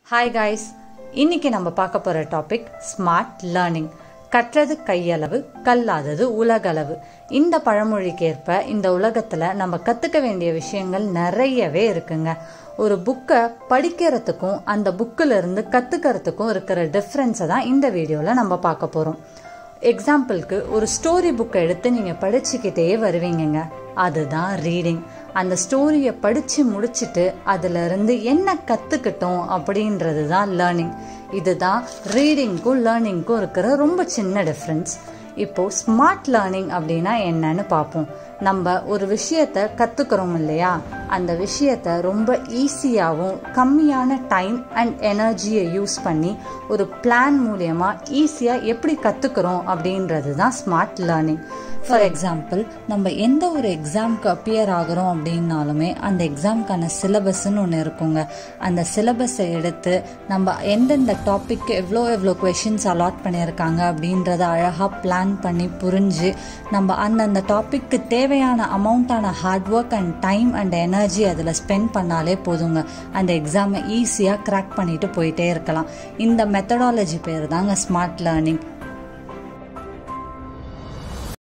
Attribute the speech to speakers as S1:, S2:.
S1: hi guys இன்னைக்கு நம்ம பார்க்க போகிற டாபிக் ஸ்மார்ட் லேர்னிங் கற்றது கையளவு கல்லாதது உலகளவு இந்த பழமொழிக்கேற்ப இந்த உலகத்தில் நம்ம கற்றுக்க வேண்டிய விஷயங்கள் நிறையவே இருக்குங்க ஒரு புக்கை படிக்கிறதுக்கும் அந்த புக்கில் இருந்து கற்றுக்கிறதுக்கும் இருக்கிற டிஃப்ரென்ஸை தான் இந்த வீடியோவில் நம்ம பார்க்க போகிறோம் எக்ஸாம்பிளுக்கு ஒரு ஸ்டோரி புக்கை எடுத்து நீங்கள் படிச்சுக்கிட்டே வருவீங்கங்க அதுதான் ரீடிங் அந்த ஸ்டோரியை படித்து முடிச்சுட்டு அதுல இருந்து என்ன கற்றுக்கிட்டோம் அப்படின்றது தான் லேர்னிங் இதுதான் ரீடிங்க்கும் லேர்னிங்க்கும் இருக்கிற ரொம்ப சின்ன டிஃப்ரென்ஸ் இப்போது ஸ்மார்ட் லேர்னிங் அப்படின்னா என்னன்னு பார்ப்போம் நம்ம ஒரு விஷயத்த கற்றுக்குறோம் இல்லையா அந்த விஷயத்த ரொம்ப ஈஸியாகவும் கம்மியான டைம் அண்ட் எனர்ஜியை யூஸ் பண்ணி ஒரு பிளான் மூலியமாக ஈஸியாக எப்படி கற்றுக்குறோம் அப்படின்றது தான் ஸ்மார்ட் லேர்னிங் ஃபார் எக்ஸாம்பிள் நம்ம எந்த ஒரு எக்ஸாம்க்கு அப்பியர் ஆகிறோம் அப்படின்னாலுமே அந்த எக்ஸாம்க்கான சிலபஸ்ன்னு ஒன்று இருக்குங்க அந்த சிலபஸை எடுத்து நம்ம எந்தெந்த டாபிக் எவ்வளோ எவ்வளோ கொஷின்ஸ் அலாட் பண்ணியிருக்காங்க அப்படின்றத அழகாக பிளான் பண்ணி புரிஞ்சு நம்ம அந்தந்த டாப்பிக்கு தேவையான அமௌண்ட்டான hard work and time and energy அதில் ஸ்பெண்ட் பண்ணாலே போதுங்க அந்த எக்ஸாமை ஈஸியாக கிராக் பண்ணிட்டு போயிட்டே இருக்கலாம் இந்த மெத்தடாலஜி பேர் தாங்க ஸ்மார்ட் லேர்னிங்